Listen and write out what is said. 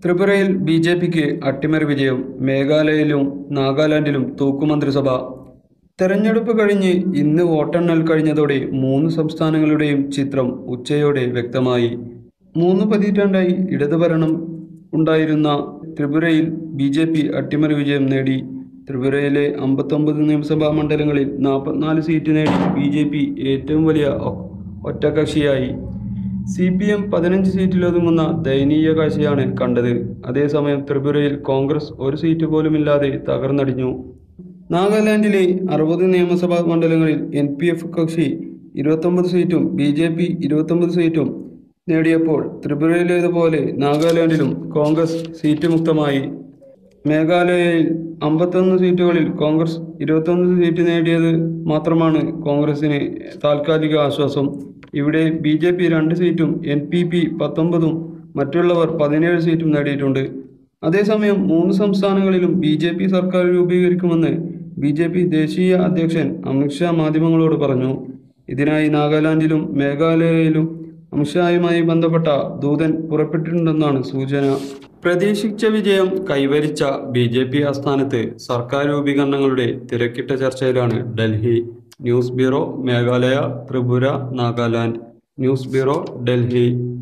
ത്രിപുരയിൽ B J പിക്ക് അട്ടിമറി വിജയം മേഘാലയയിലും നാഗാലാൻഡിലും തൂക്കുമന്ത്രിസഭ തെരഞ്ഞെടുപ്പ് കഴിഞ്ഞ് ഇന്ന് വോട്ടെണ്ണൽ കഴിഞ്ഞതോടെ മൂന്ന് സംസ്ഥാനങ്ങളുടെയും ചിത്രം ഉച്ചയോടെ വ്യക്തമായി മൂന്ന് പതിറ്റാണ്ടായി ഇടതുഭരണം ഉണ്ടായിരുന്ന ത്രിപുരയിൽ ബി ജെ പി അട്ടിമറി വിജയം നേടി ത്രിപുരയിലെ അമ്പത്തൊമ്പത് നിയമസഭാ മണ്ഡലങ്ങളിൽ നാൽപ്പത്തിനാല് സീറ്റ് നേടി ബി ജെ പി ഏറ്റവും വലിയ ഒ- ഒറ്റകക്ഷിയായി സി പി എം പതിനഞ്ച് സീറ്റിലൊതുങ്ങുന്ന ദയനീയ കാഴ്ചയാണ് കണ്ടത് അതേസമയം ത്രിപുരയിൽ കോൺഗ്രസ് ഒരു സീറ്റ് പോലുമില്ലാതെ തകർന്നടിഞ്ഞു നാഗാലാൻഡിലെ അറുപത് നിയമസഭാ മണ്ഡലങ്ങളിൽ എൻ പി എഫ് കക്ഷി ഇരുപത്തൊമ്പത് സീറ്റും ബി ജെ പി ഇരുപത്തൊമ്പത് സീറ്റും നേടിയപ്പോൾ ത്രിപുരയിലേതുപോലെ നാഗാലാൻഡിലും കോൺഗ്രസ് സീറ്റ് മുക്തമായി മേഘാലയയിൽ അമ്പത്തൊന്ന് സീറ്റുകളിൽ കോൺഗ്രസ് ഇരുപത്തൊന്ന് സീറ്റ് നേടിയത് മാത്രമാണ് കോൺഗ്രസിന് താൽക്കാലിക ആശ്വാസം ഇവിടെ ബി ജെ പി രണ്ട് സീറ്റും എൻ പി പി പത്തൊമ്പതും മറ്റുള്ളവർ പതിനേഴ് സീറ്റും നേടിയിട്ടുണ്ട് അതേസമയം മൂന്ന് സംസ്ഥാനങ്ങളിലും ബി ജെ പി സർക്കാർ രൂപീകരിക്കുമെന്ന് ബി ജെ പി ദേശീയ അധ്യക്ഷൻ അമിത്ഷാ മാധ്യമങ്ങളോട് പറഞ്ഞു ഇതിനായി നാഗാലാൻഡിലും മേഘാലയയിലും അമിത്ഷായുമായി ബന്ധപ്പെട്ട ദൂതൻ പുറപ്പെട്ടിട്ടുണ്ടെന്നാണ് സൂചന പ്രതീക്ഷിച്ച വിജയം കൈവരിച്ച ബി ജെ പി ആസ്ഥാനത്ത് സർക്കാർ രൂപീകരണങ്ങളുടെ തിരക്കിട്ട ചർച്ചയിലാണ് Delhi news bureau Meghalaya Tripura Nagaland news bureau Delhi